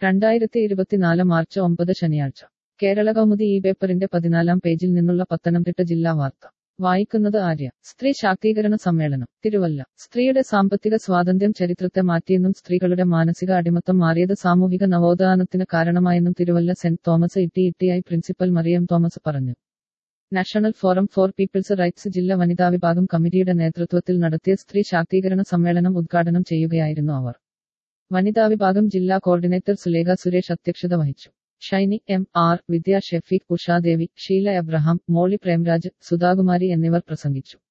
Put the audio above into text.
രണ്ടായിരത്തി ഇരുപത്തിനാല് മാർച്ച് ഒമ്പത് ശനിയാഴ്ച കേരള കൗമുദി ഈ പേപ്പറിന്റെ പതിനാലാം പേജിൽ നിന്നുള്ള പത്തനംതിട്ട ജില്ലാ വാർത്ത വായിക്കുന്നത് ആര്യ സ്ത്രീ ശാക്തീകരണ സമ്മേളനം തിരുവല്ല സ്ത്രീയുടെ സാമ്പത്തിക സ്വാതന്ത്ര്യം ചരിത്രത്തെ മാറ്റിയെന്നും സ്ത്രീകളുടെ മാനസിക അടിമത്തം മാറിയത് സാമൂഹിക നവോത്ഥാനത്തിന് കാരണമായെന്നും തിരുവല്ല സെന്റ് തോമസ് ഇട്ടി ഇട്ടിയായി പ്രിൻസിപ്പൽ മറിയം തോമസ് പറഞ്ഞു national forum for people's rights ജില്ലാ വനിതാ വിഭാഗം കമ്മിറ്റിയുടെ നേതൃത്വത്തിൽ നടത്തിയ സ്ത്രീ ശാക്തീകരണ സമ്മേളനം ഉദ്ഘാടനം ചെയ്യുകയായിരുന്നു അവർ വനിതാ വിഭാഗം ജില്ലാ കോർഡിനേറ്റർ സുലേഖ സുരേഷ് അധ്യക്ഷത വഹിച്ചു ഷൈനി എം ആർ വിദ്യ ഷെഫീഖ് ഉഷാദേവി ഷീല എബ്രഹാം മോളി പ്രേംരാജ് സുധാകുമാരി എന്നിവർ പ്രസംഗിച്ചു